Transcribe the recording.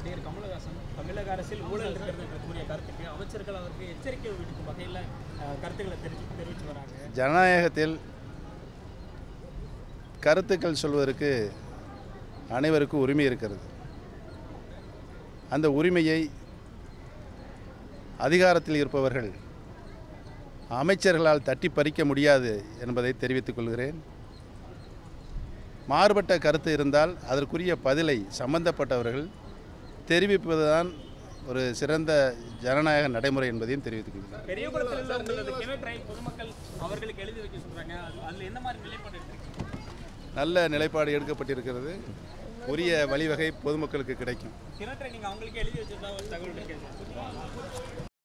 நடிகர் கமலஹாசன் தமிழக அரசில் ஊழல் இருக்கிறது கூடிய கருத்துக்கு அமைச்சர்கள் அவருக்கு எச்சரிக்கை விடுக்கும் வகையில் அஹ், கருத்துக்களை தெரிவிச்சு தெரிவித்து வராங்க ஜனநாயகத்தில் கருத்துக்கள் சொல்வதற்கு அனைவருக்கும் உரிமை இருக்கிறது அந்த உரிமையை அதிகாரத்தில் இருப்பவர்கள் அமைச்சர்களால் தட்டி பறிக்க முடியாது என்பதை தெரிவித்துக் கொள்கிறேன் மாறுபட்ட கருத்து இருந்தால் அதற்குரிய பதிலை சம்பந்தப்பட்டவர்கள் தெரிவிப்பதுதான் ஒரு சிறந்த ஜனநாயக நடைமுறை என்பதையும் தெரிவித்துக் கொள்கிறேன் பெரிய குளத்தில் உள்ள உங்களது கிணற்றை பொதுமக்கள் அவர்களுக்கு எழுதி வைக்க சொல்றாங்க அது அதில் என்ன மாதிரி நிலைப்பாடு எடுத்திருக்கீங்க நல்ல நிலைப்பாடு எடுக்கப்பட்டிருக்கிறது உரிய வழிவகை பொதுமக்களுக்கு கிடைக்கும் கிணற்றை நீங்கள் அவங்களுக்கு எழுதி வச்சிருந்தா ஒரு தகவல் இருக்கேன்